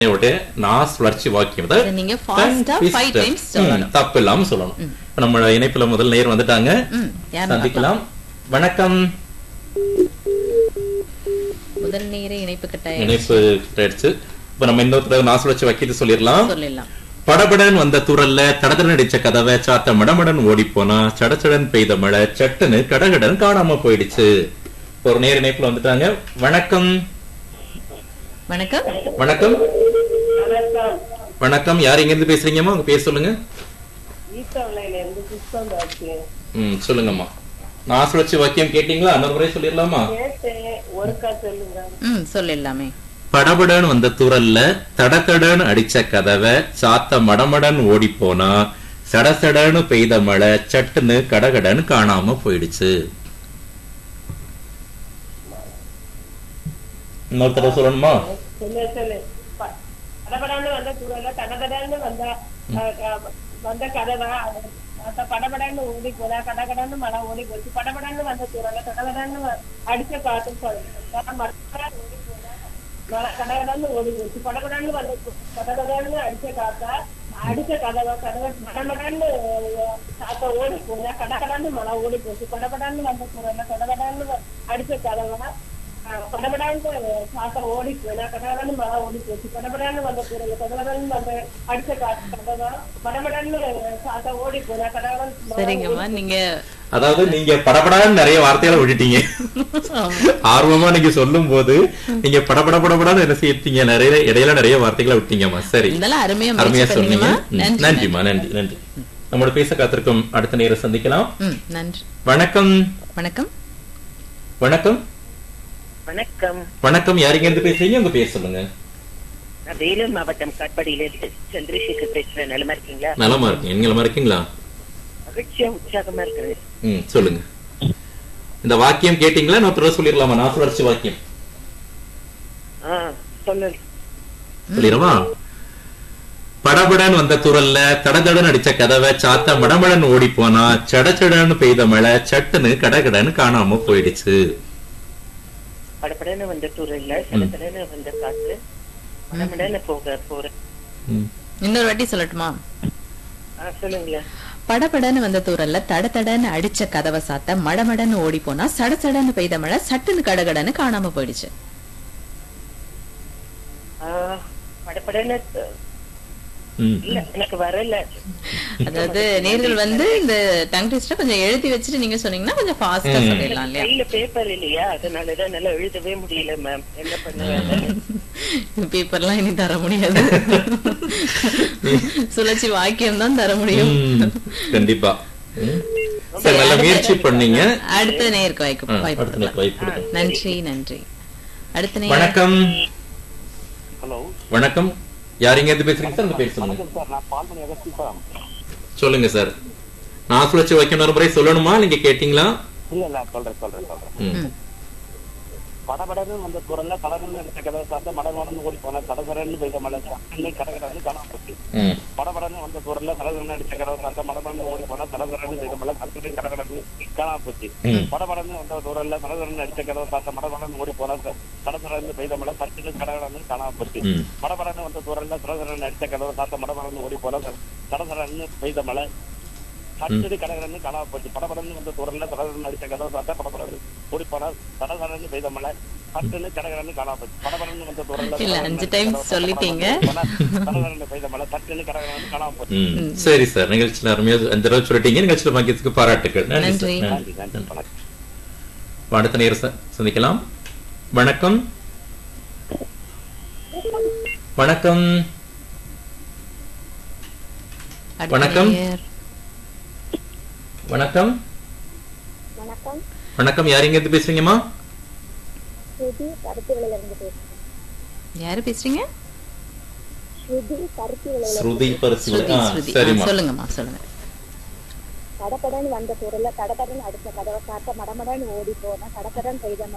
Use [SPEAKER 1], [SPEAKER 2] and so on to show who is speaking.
[SPEAKER 1] உடைய நான் சுழற்சி வாக்கியம் அதாவது
[SPEAKER 2] இதை நீங்க fast-ஆ
[SPEAKER 1] tongue
[SPEAKER 2] five
[SPEAKER 1] twister.
[SPEAKER 2] times சொல்லணும்.
[SPEAKER 1] ம், தப்பு இல்லாம சொல்லணும் இப்ப நம்ம இணைப்புல முதல் நேர் வந்துட்டாங்க
[SPEAKER 2] ம், யாருன்னு
[SPEAKER 1] சந்திக்கலாம் வணக்கம்
[SPEAKER 2] முதல் நேர இணைப்பு கட்டாயம்
[SPEAKER 1] இணைப்பு ஆயிடுச்சு இப்ப நம்ம இன்னொருத்தர நான் சுழற்சி வாக்கியத்தை சொல்லிடலாம்
[SPEAKER 2] சொல்லிடலாம்
[SPEAKER 1] படபடன் வந்த துரல்ல தடதடன் அடிச்ச கதவை சாத்த மடமடன் ஓடி போனா சடச்சடன் பெய்த மழை சட்டுன்னு கடகடன் காணாம போயிடுச்சு ஒரு நேர் இணைப்புல வந்துட்டாங்க வணக்கம்
[SPEAKER 2] வணக்கம்
[SPEAKER 1] வணக்கம் வணக்கம் யார் எங்க இருந்து பேசுறீங்கம்மா உங்க பேர் சொல்லுங்க
[SPEAKER 3] ஈட்டவளையில இருந்து புஷ்பம் பாக்கு
[SPEAKER 1] ம் சொல்லுங்கம்மா நான் சுழற்சி வாக்கியம் கேட்டீங்களா இன்னொரு முறை சொல்லிடலாமா
[SPEAKER 3] கேட்டேன் ஒருக்கா சொல்லுங்க
[SPEAKER 2] ம் சொல்லிடலாமே
[SPEAKER 1] படபடன் வந்த துரல்ல தடதடன் அடிச்ச கதவை சாத்த மடமடன் ஓடி போனா சடசடன்னு பெய்த மழை சட்டுன்னு கடகடன் காணாம போயிடுச்சு இன்னொரு தடவை சொல்லணுமா
[SPEAKER 3] சொல்லு சொல்லு ப- படபடன்னு வந்த தூரல தடதடன்னு வந்த அஹ், க- வந்த கதவை அது- அந்த படபடன்னு ஓடி போதா கடகடன்னு மழை ஓடி போச்சு படபடன்னு வந்த தூரல கடகடன்னு வ- அடிச்ச காத்து மழை ஓடி போனா மழை கடகடன்னு ஓடி போச்சு படபடன்னு வந்த து- கடகடன்னு அடிச்ச காத்தா அடிச்ச கதவை கதவை கடகடன்னு அஹ், காத்த ஓடி போனா கடகடன்னு மழை ஓடி போச்சு படபடன்னு வந்த தூரல கடகடன்னு வ- அடிச்ச கதவை அஹ், படபடன்னு காத்த ஓடி போனா கடகடன்னு மழை ஓடி போச்சு படபடன்னு வந்த தூரல கடகடன்னு வந்த அடிச்ச காத்து கதவை படபடன்னு காத்த ஓடி போனா கடகடன்னு மழை
[SPEAKER 2] சரிங்கம்மா நீங்க
[SPEAKER 1] அதாவது நீங்க படபடான்னு நிறைய வார்த்தைகளை விட்டுட்டீங்க ஆர்வமா நீங்க சொல்லும் போது நீங்க படபட படபடான்னு என்ன செய்யறீங்க நிறைய இடையில நிறைய வார்த்தைகளை விட்டீங்கம்மா சரி
[SPEAKER 2] இருந்தாலும் அருமையா
[SPEAKER 1] அருமையா
[SPEAKER 2] முயற்சி
[SPEAKER 1] சொன்னீங்க
[SPEAKER 2] பண்ணீங்கம்மா
[SPEAKER 1] ம்,
[SPEAKER 2] நன்றி
[SPEAKER 1] நன்றிம்மா நன்றி நன்றி நம்மளோட பேச காத்திருக்கும் அடுத்த நேரம் சந்திக்கலாம்
[SPEAKER 2] ம் நன்றி
[SPEAKER 1] வணக்கம்
[SPEAKER 2] வணக்கம்
[SPEAKER 1] வணக்கம்
[SPEAKER 4] வணக்கம்
[SPEAKER 1] வணக்கம் யாருங்க இருந்து பேசுறீங்க உங்க பேர் சொல்லுங்க
[SPEAKER 4] நான் வேலூர் மாவட்டம் காட்பாடியில இருந்து சந்திரசேகர் பேசுறேன் நலமா இருக்கீங்களா
[SPEAKER 1] நலமா இருக்கீங்க நீங்க நலமா இருக்கீங்களா
[SPEAKER 4] மகிழ்ச்சியா உற்சாகமா இருக்கிறேன்
[SPEAKER 1] ம் சொல்லுங்க இந்த வாக்கியம் கேட்டீங்களா நான் தடவை சொல்லிடலாமா நான் சுழற்சி வாக்கியம்
[SPEAKER 4] ஆ சொல்லு
[SPEAKER 1] சொல்லிடவா படபடன் வந்த துரல்ல தடதடன் அடிச்ச கதவை சாத்த மடமடன் ஓடி போனா சடச்சடன்னு பெய்த மழை சட்டுன்னு கடகடன்னு காணாம போயிடுச்சு
[SPEAKER 4] படப்படன்னு வந்த தூரல்ல சடப்படன்னு வந்த காத்து மடமடன்னு போக போறேன்
[SPEAKER 1] ம்.
[SPEAKER 2] இன்னொரு வாட்டி சொல்லட்டுமா
[SPEAKER 4] ஆ சொல்லுங்களேன்
[SPEAKER 2] படபடன்னு வந்த தூரல்ல தடதடன்னு அடிச்ச கதவை சாத்த மடமடன்னு ஓடி போனா சடசடன்னு பெய்த மழை சட்டுன்னு கடகடன்னு காணாம போயிடுச்சு
[SPEAKER 4] ஆ, படபடன்னு
[SPEAKER 1] ம்.
[SPEAKER 4] இல்ல எனக்கு வரல
[SPEAKER 2] அதாவது நேர்கள் வந்து இந்த டங் டெஸ்ட கொஞ்சம் எழுதி வச்சுட்டு நீங்க சொன்னீங்கன்னா கொஞ்சம் ஃபாஸ்டா சொல்லிடலாம் இல்லையா
[SPEAKER 4] கையில பேப்பர் இல்லையா அதனாலதான் என்னால எழுதவே முடியல மேம் என்ன பண்ணுவேன்
[SPEAKER 2] பேப்பர்லாம் இனி தர முடியாது சுழற்சி வாக்கியம் தான் தர முடியும்
[SPEAKER 1] ம், கண்டிப்பா ம். சரி நல்ல முயற்சி பண்ணீங்க
[SPEAKER 2] அடுத்த நேருக்கு வாய்ப்பு
[SPEAKER 1] ஆ,
[SPEAKER 2] வாய்ப்பு
[SPEAKER 1] அடுத்த நேரம் வாய்ப்பு கொடுங்க.
[SPEAKER 2] நன்றி நன்றி அடுத்த நேர்
[SPEAKER 1] வணக்கம்
[SPEAKER 5] ஹலோ
[SPEAKER 1] வணக்கம் யாருங்க இருந்து பேசுறீங்க சார் உங்க பேர் சொல்லுங்க
[SPEAKER 5] வணக்கம் சார் நான் பால்மணி அகஸ்தீபம்
[SPEAKER 1] சொல்லுங்க சார் நான் சுழற்சி வைக்கணும் ஒரு முறை சொல்லணுமா நீங்க கேட்டீங்களா
[SPEAKER 5] இல்ல இல்ல சொல்றேன் சொல்றேன் சொல்றேன்
[SPEAKER 1] ம்.
[SPEAKER 5] படபடன்னு வந்த குரல்ல கடகடன்னு எடுத்த கதவை சார்ந்த மடமடன்னு ஓடி போன கடகடன்னு பெய்த மழை அன்னை கடகடன்னு காணாம போச்சு
[SPEAKER 1] ம்.
[SPEAKER 5] படபடன்னு வந்த குரல்ல கடகடன்னு அடிச்ச கதவை சார்ந்த மடமடன்னு ஓடி போன கடகடன்னு பெய்த மழை கட்டுரை கடகடன்னு காணாம போச்சு
[SPEAKER 1] ம்.
[SPEAKER 5] படபடன்னு வந்த குரல்ல கடகடன்னு அடிச்ச கதவை சார்ந்த மடமடன்னு ஓடி போன கடகடன்னு பெய்த மழை கட்டுரை கடகடன்னு காணாம போச்சு
[SPEAKER 1] ம்.
[SPEAKER 5] படபடன்னு வந்த குரல்ல கடகடன்னு அடிச்ச கதவை சார்ந்த மடமடன்னு ஓடி போன கடகடன்னு பெய்த மழை கட்டுரை கடகடன்னு காணாம போச்சு படபடன்னு வந்த குரல்ல கடகடன்னு அடிச்ச கதவை சார்ந்த படபடன்னு ஓடி போன கடகடன்னு பெய்த மழை கட்டுன்னு கடகடன்னு காணாம போச்சு படபடன்னு வந்த குரல்ல
[SPEAKER 2] இல்ல, அஞ்சு times சொல்லிட்டீங்க.
[SPEAKER 5] கடகடன்னு பெய்த மழை கட்டுன்னு கடகடன்னு காணாம போச்சு
[SPEAKER 1] ம். சரி சார் நிகழ்ச்சியில அருமையா அஞ்சு தடவை சொல்லிட்டீங்க நிகழ்ச்சியில பங்கேற்றதுக்கு பாராட்டுகள் நன்றி சார்
[SPEAKER 2] நன்றி.
[SPEAKER 1] நன்றி
[SPEAKER 5] நன்றி நன்றி வணக்கம்
[SPEAKER 1] அடுத்த நேரம் ச- சந்திக்கலாம் வணக்கம் வணக்கம்
[SPEAKER 2] அடுத்த
[SPEAKER 1] வணக்கம்.
[SPEAKER 2] நேயர்.
[SPEAKER 1] வணக்கம்
[SPEAKER 6] வணக்கம்
[SPEAKER 1] வணக்கம் யாருங்க இருந்து பேசுறீங்கம்மா
[SPEAKER 6] ஸ்ருதி கருத்துவிலையில இருந்து பேசுறேன்
[SPEAKER 2] யாரு பேசுறீங்க
[SPEAKER 6] ஸ்ருதி கருத்துவிலையில
[SPEAKER 1] ஸ்ருதி பரிசு
[SPEAKER 2] ஸ்ருதி
[SPEAKER 1] ஆ,
[SPEAKER 2] ஸ்ருதி ஆ,
[SPEAKER 1] சரிம்மா
[SPEAKER 2] சொல்லுங்கம்மா சொல்லுங்க
[SPEAKER 6] கடக்கடன் வந்த பொருள கடக்கடன் அடிச்ச கதவை காட்ட மடமடன் ஓடி போன கடக்கடன் பெய்த